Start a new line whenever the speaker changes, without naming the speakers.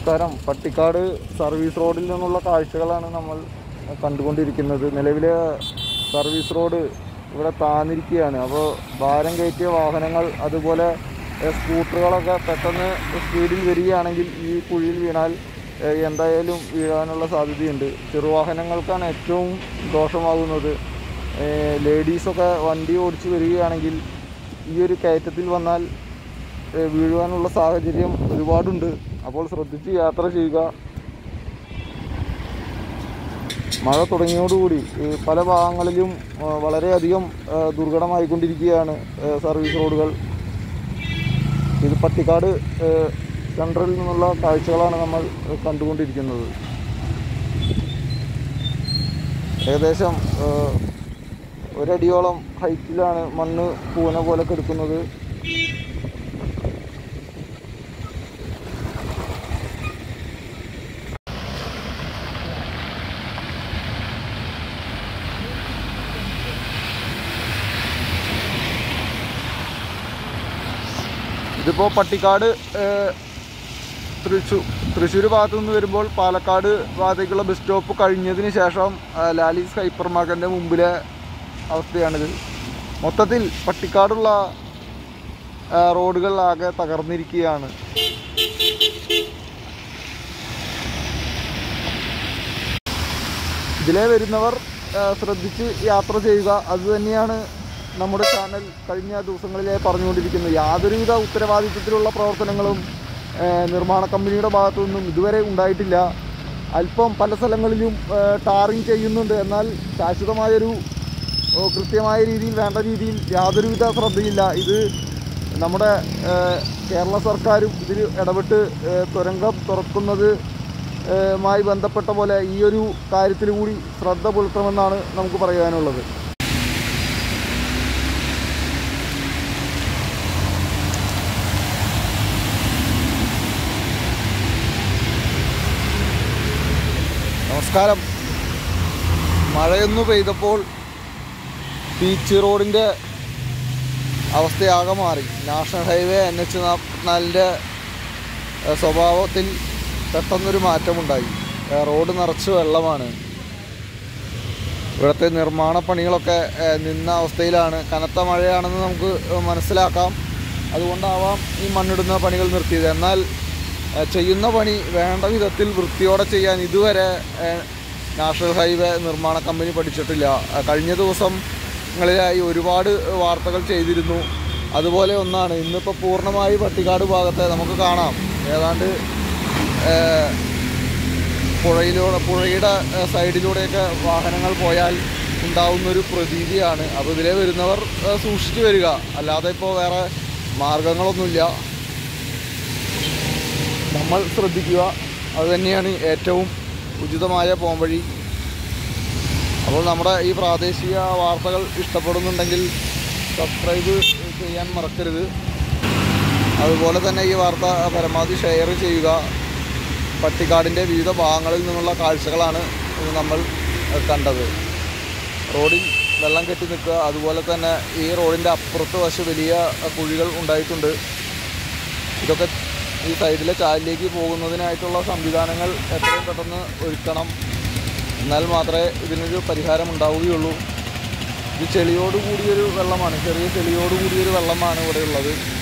നമസ്കാരം പട്ടിക്കാട് സർവീസ് റോഡിൽ നിന്നുള്ള കാഴ്ചകളാണ് നമ്മൾ കണ്ടുകൊണ്ടിരിക്കുന്നത് നിലവിലെ സർവീസ് റോഡ് ഇവിടെ താന്നിരിക്കുകയാണ് അപ്പോൾ ഭാരം കയറ്റിയ വാഹനങ്ങൾ അതുപോലെ ഏഹ്, സ്കൂട്ടറുകളൊക്കെ പെട്ടെന്ന് സ്പീഡിൽ വരികയാണെങ്കിൽ ഈ കുഴിയിൽ വീണാൽ ഏഹ്, എന്തായാലും വീഴാനുള്ള സാധ്യതയുണ്ട് ചെറുവാഹനങ്ങൾക്കാണ് ഏറ്റവും ദോഷമാകുന്നത് ഏഹ്, ലേഡീസൊക്കെ വണ്ടി ഓടിച്ച് വരികയാണെങ്കിൽ ഈ ഒരു കയറ്റത്തിൽ വന്നാൽ ഏഹ് വീഴുവാനുള്ള സാഹചര്യം ഒരുപാടുണ്ട് അപ്പോൾ ശ്രദ്ധിച്ച് യാത്ര ചെയ്യുക മഴ തുടങ്ങിയോടുകൂടി ഏഹ് പല ഭാഗങ്ങളിലും ഏഹ് വളരെയധികം ഏഹ് ദുർഘടമായിക്കൊണ്ടിരിക്കുകയാണ് ഏഹ് സർവീസ് റോഡുകൾ ഇത് പട്ടിക്കാട് ഏഹ് സെൻട്രലിൽ നിന്നുള്ള കാഴ്ചകളാണ് നമ്മൾ ഏഹ് കണ്ടുകൊണ്ടിരിക്കുന്നത് ഏകദേശം ഏഹ് ഒരടിയോളം ഹൈറ്റിലാണ് മണ്ണ് പൂന പോലെ കെടുക്കുന്നത് ഇതിപ്പോൾ പട്ടിക്കാട് തൃശ്ശൂർ തൃശ്ശൂർ ഭാഗത്തു നിന്ന് വരുമ്പോൾ പാലക്കാട് ഭാഗത്തേക്കുള്ള ബസ് സ്റ്റോപ്പ് കഴിഞ്ഞതിന് ശേഷം ആ, ലാലീസ് ഹൈപ്പർ മാർക്കറ്റിൻ്റെ മുമ്പിലെ അവസ്ഥയാണിത് മൊത്തത്തിൽ പട്ടിക്കാടുള്ള ആ, റോഡുകളിലാകെ തകർന്നിരിക്കുകയാണ് ഇതിലെ വരുന്നവർ ആ, ശ്രദ്ധിച്ച് യാത്ര ചെയ്യുക അതുതന്നെയാണ് നമ്മുടെ ചാനൽ കഴിഞ്ഞ ദിവസങ്ങളിലെ പറഞ്ഞുകൊണ്ടിരിക്കുന്നത് യാതൊരുവിധ ഉത്തരവാദിത്വത്തിലുള്ള പ്രവർത്തനങ്ങളും ആ, നിർമ്മാണ കമ്പനിയുടെ ഭാഗത്തു നിന്നും ഇതുവരെ ഉണ്ടായിട്ടില്ല അല്പം പല സ്ഥലങ്ങളിലും ടാറിങ് ചെയ്യുന്നുണ്ട് എന്നാൽ ശാശ്വതമായൊരു ഓ, കൃത്യമായ രീതിയിൽ വേണ്ട രീതിയിൽ യാതൊരുവിധ ശ്രദ്ധയില്ല ഇത് നമ്മുടെ ആ, കേരള സർക്കാരും ഇതിൽ ഇടപെട്ട് ആ, തുരങ്കം തുറക്കുന്നത് ആ, മായി ബന്ധപ്പെട്ട പോലെ ഈ ഒരു കാര്യത്തിൽ കൂടി ശ്രദ്ധ പുലർത്തണമെന്നാണ് നമുക്ക് പറയാനുള്ളത് നമസ്കാരം മഴയൊന്നു പെയ്തപ്പോൾ ബീച്ച് റോഡിൻ്റെ അവസ്ഥയാകെ മാറി നാഷണൽ ഹൈവേ എൻ എച്ച് നാൽപ്പത്തിനാലിൻ്റെ സ്വഭാവത്തിൽ പെട്ടെന്നൊരു മാറ്റമുണ്ടായി ഏഹ് റോഡ് നിറച്ച് വെള്ളമാണ് ഇവിടുത്തെ നിർമ്മാണ പണികളൊക്കെ ഏഹ് നിന്ന അവസ്ഥയിലാണ് കനത്ത മഴയാണെന്ന് നമുക്ക് മനസ്സിലാക്കാം അതുകൊണ്ടാവാം ഈ മണ്ണിടുന്ന പണികൾ നിർത്തിയത് എന്നാൽ ഏഹ് ചെയ്യുന്ന പണി വേണ്ട വിധത്തിൽ വൃത്തിയോടെ ചെയ്യാൻ ഇതുവരെ ഏഹ് നാഷണൽ ഹൈവേ നിർമ്മാണ കമ്പനി പഠിച്ചിട്ടില്ല ഏഹ് കഴിഞ്ഞ ദിവസങ്ങളിലായി ഒരുപാട് വാർത്തകൾ ചെയ്തിരുന്നു അതുപോലെ ഒന്നാണ് ഇന്നിപ്പോൾ പൂർണ്ണമായി പട്ടിക്കാട് ഭാഗത്തെ നമുക്ക് കാണാം ഏതാണ്ട് ഏഹ് പുഴയിലൂടെ പുഴയുടെ ഏഹ് സൈഡിലൂടെയൊക്കെ വാഹനങ്ങൾ പോയാൽ ഉണ്ടാവുന്നൊരു പ്രതീതിയാണ് അപ്പോൾ ഇതിലെ വരുന്നവർ ഏഹ് സൂക്ഷിച്ചു വരിക അല്ലാതെ ഇപ്പോൾ വേറെ മാർഗങ്ങളൊന്നുമില്ല നമ്മൾ ശ്രദ്ധിക്കുക അതുതന്നെയാണ് ഏറ്റവും ഉചിതമായ പോംവഴി അപ്പോൾ നമ്മുടെ ഈ പ്രാദേശിക വാർത്തകൾ ഇഷ്ടപ്പെടുന്നുണ്ടെങ്കിൽ സബ്സ്ക്രൈബ് ചെയ്യാൻ മറക്കരുത് അതുപോലെ തന്നെ ഈ വാർത്ത പരമാവധി ഷെയർ ചെയ്യുക പട്ടിക്കാടിൻ്റെ വിവിധ ഭാഗങ്ങളിൽ നിന്നുള്ള കാഴ്ചകളാണ് ഇന്ന് നമ്മൾ ഏഹ്, കണ്ടത് റോഡിൽ വെള്ളം കെട്ടി നിൽക്കുക അതുപോലെ തന്നെ ഈ റോഡിൻ്റെ അപ്പുറത്ത് വശം വലിയ ഏഹ്, കുഴികൾ ഉണ്ടായിട്ടുണ്ട് ഇതൊക്കെ ഈ സൈഡിലെ ചാലിലേക്ക് പോകുന്നതിനായിട്ടുള്ള സംവിധാനങ്ങൾ എത്രയും പെട്ടെന്ന് ഒരുക്കണം എന്നാൽ മാത്രമേ ഇതിനൊരു പരിഹാരം ഉണ്ടാവുകയുള്ളൂ ഇത് ചെളിയോട് കൂടിയൊരു വെള്ളമാണ് ചെറിയ ചെളിയോട് കൂടിയൊരു വെള്ളമാണ് ഇവിടെ ഉള്ളത്